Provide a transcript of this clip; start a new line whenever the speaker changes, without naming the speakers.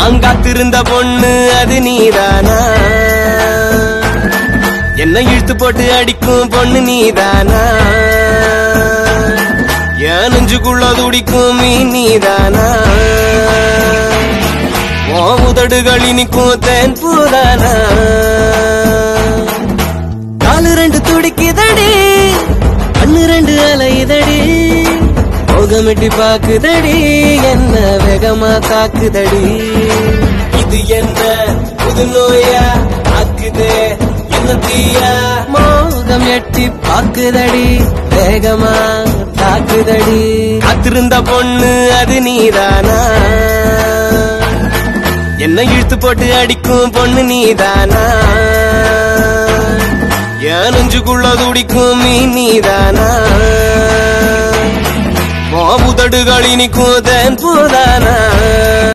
நான் காத்திருந்த பொண்ணு அது நீதானா என்ன இழுத்து போட்டு அடிக்கும் பொண்ணு நீதானா என் நெஞ்சுக்குள்ள துடிக்கும் மீன் நீதானா ஓ உதடுகள் இனிக்கும் தேன் பூதானா காலு ரெண்டு துடிக்குதடி கண்ணு ரெண்டு அலையுதடி முகமிட்டி பாக்குதடி என்ன வேகமா தாக்குதடி இது என்ன புது நோயா தாக்குதே என்ன தீயா மோகம் எட்டி பாக்குதடி வேகமா தாக்குதடி காத்திருந்த பொண்ணு அது நீதானா என்ன இழுத்து போட்டு அடிக்கும் பொண்ணு நீதானா என் நெஞ்சுக்குள்ள துடிக்கும் மீன் நீதானா உதடுகள் இனிக்கும் தேன் பூதானா